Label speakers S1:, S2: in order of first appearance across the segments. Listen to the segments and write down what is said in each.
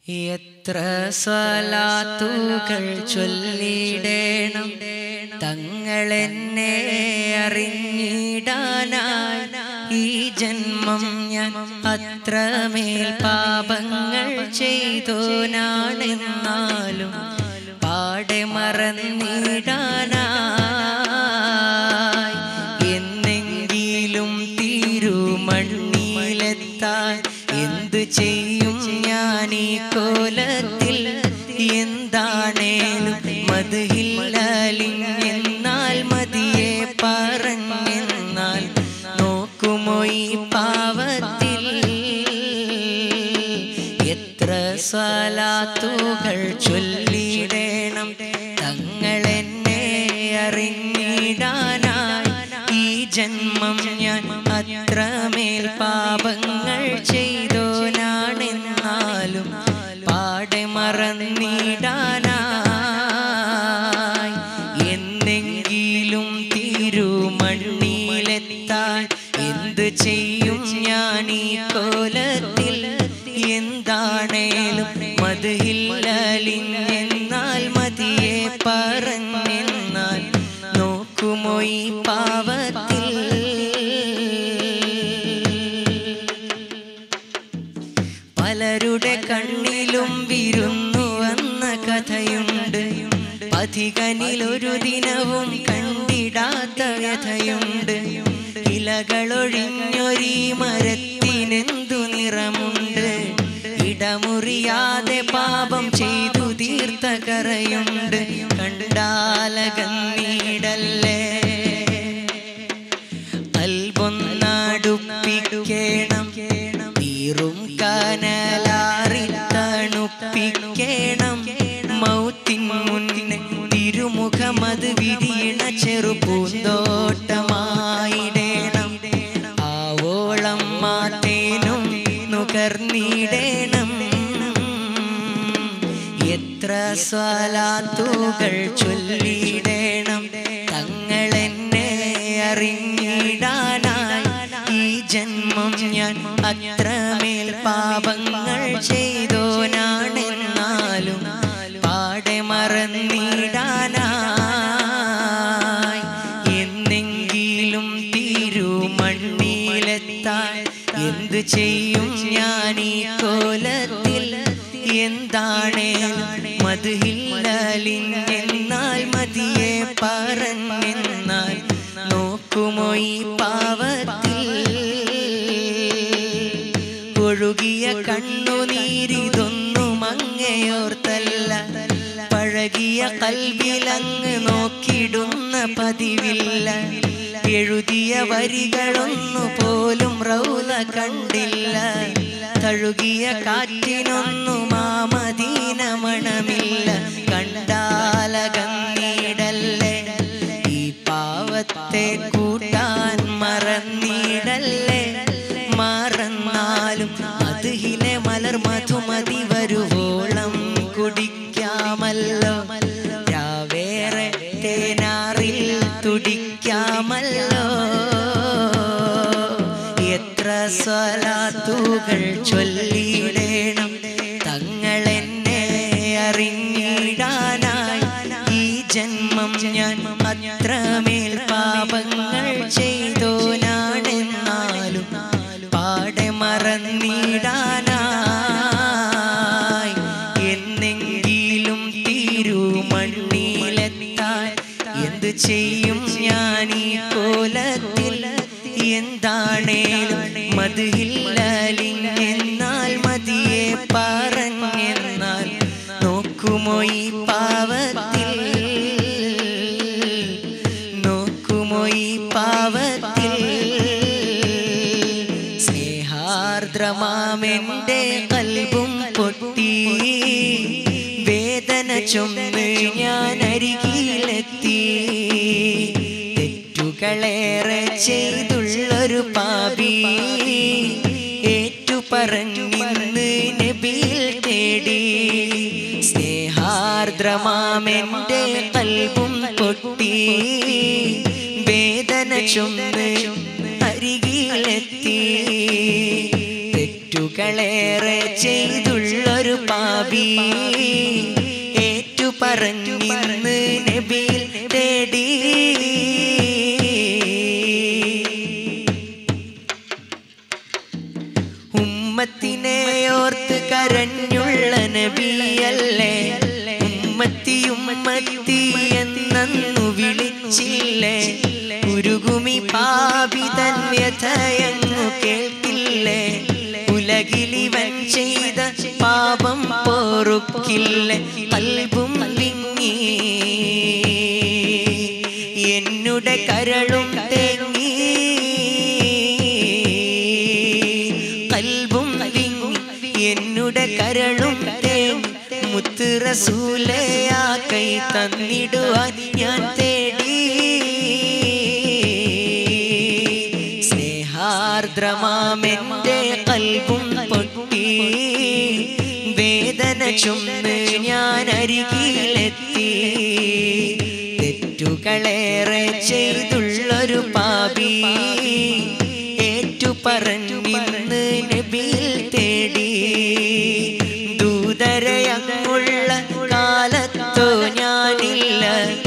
S1: എത്ര സ്വലാത്തുകൾ ചൊല്ലിടേണം തങ്ങളെന്നെ അറിഞ്ഞിടാനായി ഈ ജന്മം ഞാൻ അത്രമേൽ പാപങ്ങൾ ചെയ്തോനാണെന്നാലും പാടെ മറന്നിടാനായി എന്നെങ്കിലും തിരുമണ്ണിലെത്താൻ എന്തു ചെയ്യും ഞാൻ ഈ കോലത്തിൽ എന്താണേലും മതിയില്ലലിഞ്ഞെന്നാൽ മതിയെ പറഞ്ഞെന്നാൽ നോക്കുമോ ഈ പാവത്തിൽ എത്ര സ്വലാത്തുകൾ ചൊല്ലിടേണം തങ്ങളെന്നെ അറിഞ്ഞിടാനായി ഈ ജന്മം ഞാൻ അത്രമേൽ പാപങ്ങൾ ചെയ്തോനാണെന്നാലും പാടെ മറന്നിടാനായി എന്നെങ്കിലും തിരുമണ്ണിലെത്താൻ എന്ത് ചെയ്യും ഞാൻ ഈ കോലത്തിൽ എന്താണേലും മതിയില്ലലിഞ്ഞെന്നാൽ മതിയെ പറഞ്ഞെന്നാൽ നോക്കുമോ ഈ പാവത്തിൽ പലരുടെ കണ്ണിലും വിരുന്നു വന്ന കഥയുണ്ട് പഥികനിൽ ഒരു ദിനവും കണ്ടിടാത്ത വ്യഥയുണ്ട് ഇലകളൊഴിഞ്ഞൊരീ മരത്തിനെന്തു നിറമുണ്ട് ഇടമുറിയാതെ പാപം ചെയ്തു തീർത്ത കറയുണ്ട് കണ്ടാലകന്നീടല്ലേ അൽബൊന്നാടുപ്പിക്കേണം തീറും കനലാറി തണുപ്പിക്കേണം മൗത്തിൻ മുന്നേ തിരുമുഖമത് വിരിയണ ചെറുപൂന്തോട്ടമായിടേണം ആവോളം മാത്തേനും നുകർന്നിടേണം എത്ര സ്വലാത്തുകൾ ചൊല്ലിടേണം തങ്ങളെന്നെ അറിഞ്ഞിടാനായി ഈ ജന്മം ഞാൻ അത്രമേൽ പാപങ്ങൾ ചെയ്തോനാണെന്നാലും പാടെ മറന്നിടാനായി എന്നെങ്കിലും തിരുമണ്ണിലെത്താൻ എന്ത് ചെയ്യും ഞാൻ ഈ കോലത്തിൽ എന്താണേലും മതിയില്ലലിഞ്ഞെന്നാൽ മതിയെ പറഞ്ഞെന്നാൽ നോക്കുമോ ഈ പാവത്തിൽ ഒഴുകിയ കണ്ണുനീരിതൊന്നും അങ്ങയോർത്തല്ല പഴകിയ കൽവിലങ്ങ് നോക്കിടുന്ന പതിവില്ല എഴുതിയ വരികളൊന്നു പോലും റൗല കണ്ടില്ല തഴുകിയ കാറ്റിനൊന്നും മാമദീന മണമില്ല കണ്ടാലകന്നീടല്ലേ ഈ പാവത്തെ കൂട്ടാൻ മറന്നിടല്ലേ മറന്നാലും അതിലെ മലർ മധുമതി വരുവോളം കുടിക്കാമല്ലോ രാവേറെ തേനാറിൽ തുടിക്കാമല്ലോ എത്ര സ്വലാത്തുകൾ ചൊല്ലിടേണം തങ്ങളെന്നെ അറിഞ്ഞിടാനായി ഈ ജന്മം ഞാൻ അത്രമേൽ പാപങ്ങൾ ചെയ്തോനാണെന്നാലും പാടെ മറന്നിടാനായി എന്നെങ്കിലും തിരുമണ്ണിലെത്താൻ എന്ത് ചെയ്യും ഞാൻ ഈ കോലത്തിൽ എന്താണേലും മതിയില്ലലിഞ്ഞെന്നാൽ മതിയെ പറഞ്ഞെന്നാൽ നോക്കുമോ ഈ പാവത്തിൽ നോക്കുമോ ഈ പാവത്തിൽ സ്നേഹാർദ്രമാമെന്റെ കൽബും പൊട്ടി വേദന ചൊന്ന് ഞാൻ അരികിലെത്തി തെറ്റുകളേറെ ചെയ്തുള്ളൊരു പാപി ഏറ്റു പറഞ്ഞിന്ന് നബിയിൽ തേടി സ്നേഹാർദ്രമാമെന്റെ കൽബും പൊട്ടി വേദന ചൊന്ന് അരികിലെത്തി തെറ്റുകൾ തെറ്റുകളേറെ ചെയ്തുള്ളൊരു പാപി ഏറ്റു പറഞ്ഞിന്ന് നബിയിൽ തേടി ഉമ്മത്തിനെ ഓർത്ത് കരഞ്ഞുള്ള നബിയല്ലേ ഉമ്മത്തി ഉമ്മത്തി എന്നന്നു വിളിച്ചില്ലേ ഉരുകുമി പാപി തൻ വ്യഥയങ്ങു കേൾക്കില്ലേ ഉലകിലിവൻ ചെയ്ത പാപം പോറുക്കില്ലേ കൽബും വിങ്ങി എന്നുടെ കരളും തേങ്ങി കൽബും വിങ്ങി എന്നുടെ കരളും തേങ്ങി മുത്ത് റസൂലയാ കൈ തന്നിടുവാൻ ഞാൻ തേടി സ്നേഹാർദ്രമാമെന്റെ കൽബും പൊട്ടി വേദന ചുമന്ന് ഞാൻ അരികിലെത്തി തെറ്റുകളേറെ ചെയ്തുള്ളൊരു പാപി ഏറ്റു പറഞ്ഞിന്ന് നബിയിൽ തേടി ദൂതരയങ്ങുള്ള കാലത്തോ ഞാനില്ല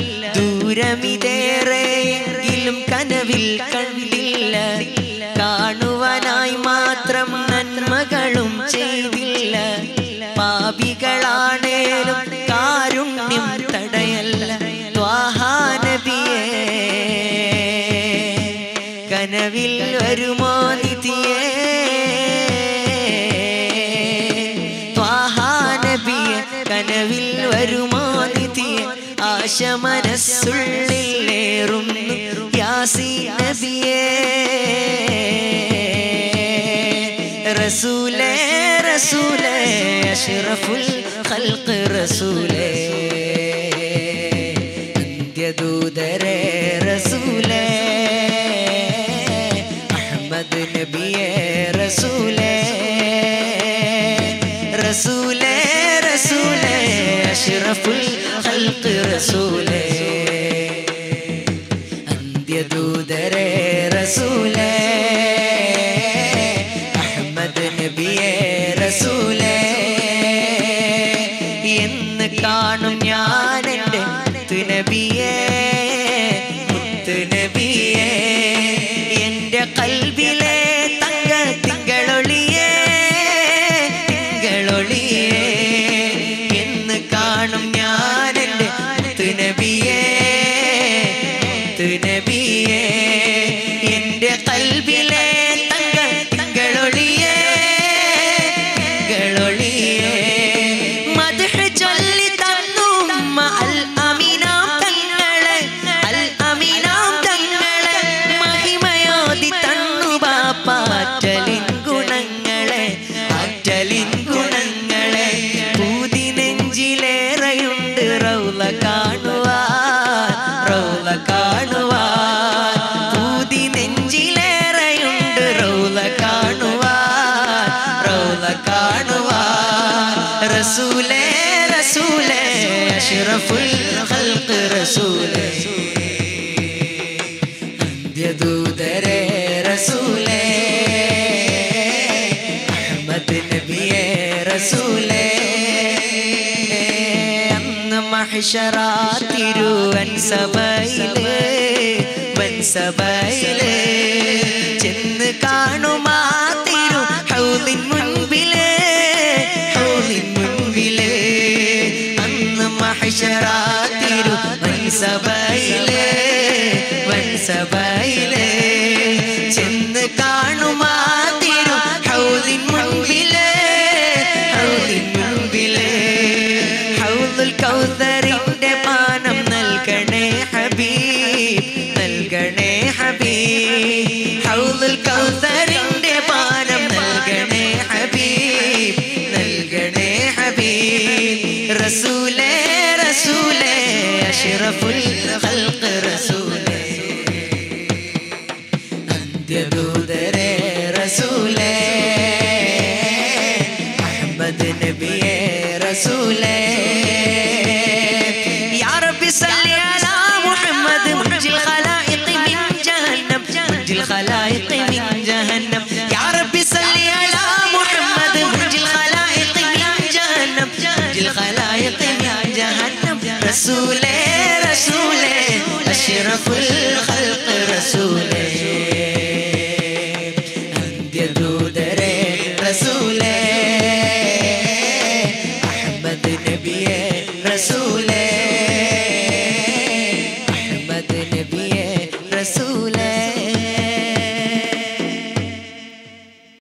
S1: ദൂരമിതേറെയെങ്കിലും കനവിൽ കണ്ടില്ല കാണുവാനായി മാത്രം നന്മകളും ചെയ്തില്ല പാപികളാണേലും കാരുണ്യം തടയല്ല ത്വാഹാനബിയേ കനവിൽ വരുമോ നിധിയേ ത്വാഹാനബിയ കനവിൽ വരുമോ നിധിയെ ആശ മനസ്സുള്ളിലേറുന്നു യാസീ നബിയേ റസൂലേ റസൂലേ അഷ്റഫുൽ ഖൽഖ് റസൂലേ അന്ത്യദൂതരേ റസൂലേ അഹ്മദ് നബിയേ റസൂലേ റസൂലേ റസൂലേ അഷ്റഫുൽ ഖൽഖ് റസൂലേ അന്ത്യദൂതരേ റസൂലേ അഹ്മദ് നബിയേ റസൂലേ എന്ന് കാണും ഞാൻ എൻ്റെ നബിയേ മുത്ത് നബിയേ എൻ്റെ കൽബിലെ തങ്ക തിങ്കളൊളിയേ തിങ്കളൊളിയേ എന്ന് കാണും ഞാൻ എൻ്റെ മുത്ത് നബിയേ മുത്ത് നബിയേ എൻ്റെ കൽബിലെ തങ്ക തിങ്കളൊളിയേ തിങ്കളൊളിയേ മദ്ഹ് ചൊല്ലി തന്നു ഉമ്മ അൽ അമീനാം തങ്ങളെ അൽ അമീനാം തങ്ങളെ മഹിമയോതി തന്നു ബാപ്പാറ്റലിൻ ഗുണങ്ങളെ ആറ്റലിൻ ഗുണങ്ങളെ പൂതി നെഞ്ചിലേറെയുണ്ട് റൗല കാണുവാൻ റൗല കാണുവാൻ പൂതി നെഞ്ചിലേറെയുണ്ട് റൗല കാണുവാൻ റൗല കാണുവാൻ റസൂലേ റസൂലേ അഷ്റഫുൽ ഖൽഖ് റസൂലേ അന്ത്യദൂതരേ റസൂലേ അഹ്മദ് നബിയേ റസൂലേ അന്ന് മഹ്ശറാ തിരുവൻ സഭയില് വൻസഭയില് ചെന്ന് കാണുമാ തിരു ഹൗലിൻ മുൻപില് ഹൗലിൻ മുൻപില് അന്ന് മഹ്ശറാ തിരു വൻസഭയില് വൻസഭയില് ചെന്ന് കാണുമാ തിരു ഹൗലിൻ മുൻപില് ഹൗലിൻ മുൻപില് ഹൗലുൽ കൗസറിന്റെ പാനം നൽകണേ ഹബീബ് നൽകണേ ഹബീബ് ഹൗലുൽ കൗസറിന്റെ പാനം നൽകണേ ഹബീബ് നൽകണേ ഹബീബ് റസൂലേ റസൂലേ അഷ്റഫുൽ ഖൽഖ് റസൂലേ അന്ത്യദൂതരേ റസൂലേ അഹ്മദ് നബിയേ റസൂലേ യാ റബ്ബി സല്ലി അലാ മുഹമ്മദ് മുൻജിൽ ഖലായിഖ് മിൻ ജഹന്നം മുൻജിൽ ഖലായിഖ് മിൻ ജഹന്നം യാ റബ്ബി സല്ലി അലാ മുഹമ്മദ് أشرف الخلق رسوله